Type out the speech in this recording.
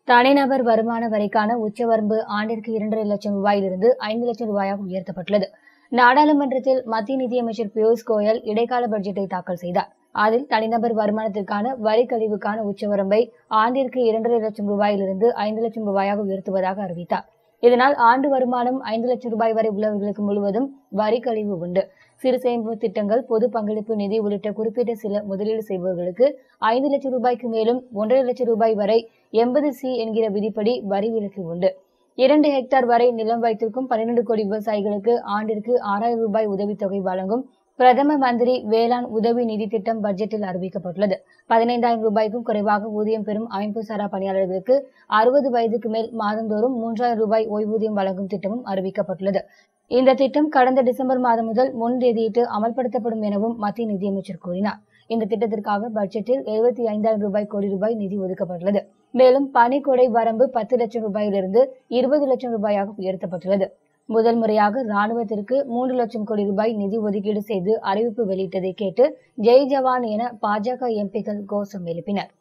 தனிநபர் வருமான வரிக்கான உச்சவரம்பு ஆண்டிற்கு இரண்டரை லட்சம் ரூபாயிலிருந்து ஐந்து லட்சம் ரூபாயாக உயர்த்தப்பட்டுள்ளது நாடாளுமன்றத்தில் மத்திய நிதியமைச்சர் பியூஷ் கோயல் இடைக்கால பட்ஜெட்டை தாக்கல் செய்தார் அதில் தனிநபர் வருமானத்திற்கான வரி கழிவுக்கான உச்சவரம்பை ஆண்டிற்கு இரண்டரை லட்சம் ரூபாயிலிருந்து ஐந்து லட்சம் ரூபாயாக உயர்த்துவதாக அறிவித்தார் இதனால் ஆண்டு வருமானம் ஐந்து லட்சம் ரூபாய் வரை உள்ளவர்களுக்கு முழுவதும் வரி கழிவு உண்டு சிறு சேமிப்பு திட்டங்கள் பொது பங்களிப்பு நிதி உள்ளிட்ட குறிப்பிட்ட சில முதலீடு செய்பவர்களுக்கு ஐந்து லட்சம் ரூபாய்க்கு மேலும் ஒன்றரை லட்சம் ரூபாய் வரை எண்பது சி என்கிற விதிப்படி வரி விலக்கு உண்டு இரண்டு ஹெக்டார் வரை நிலம் வைத்திருக்கும் பன்னிரண்டு கோடி விவசாயிகளுக்கு ஆண்டிற்கு ஆறாயிரம் ரூபாய் உதவித்தொகை வழங்கும் பிரதம மந்திரி வேளாண் உதவி நிதி திட்டம் பட்ஜெட்டில் அறிவிக்கப்பட்டுள்ளது பதினைந்தாயிரம் ரூபாய்க்கும் குறைவாக ஊதியம் பெறும் அமைப்பு சாரா பணியாளர்களுக்கு அறுபது வயதுக்கு மேல் மாதந்தோறும் மூன்றாயிரம் ரூபாய் ஓய்வூதியம் வழங்கும் திட்டமும் அறிவிக்கப்பட்டுள்ளது இந்த திட்டம் கடந்த டிசம்பர் மாதம் முதல் முன் தேதியிட்டு அமல்படுத்தப்படும் எனவும் மத்திய நிதியமைச்சர் கூறினார் இந்த திட்டத்திற்காக பட்ஜெட்டில் எழுபத்தி ஐந்தாயிரம் ரூபாய் கோடி ரூபாய் நிதி ஒதுக்கப்பட்டுள்ளது மேலும் பணிக்கொடை வரம்பு பத்து லட்சம் ரூபாயிலிருந்து இருபது லட்சம் ரூபாயாக உயர்த்தப்பட்டுள்ளது முதல் முறையாக ராணுவத்திற்கு மூன்று லட்சம் கோடி ரூபாய் நிதி ஒதுக்கீடு செய்து அறிவிப்பு வெளியிட்டதை கேட்டு ஜெய் ஜவான் என பாஜக எம்பிக்கள் கோஷம் எழுப்பினர்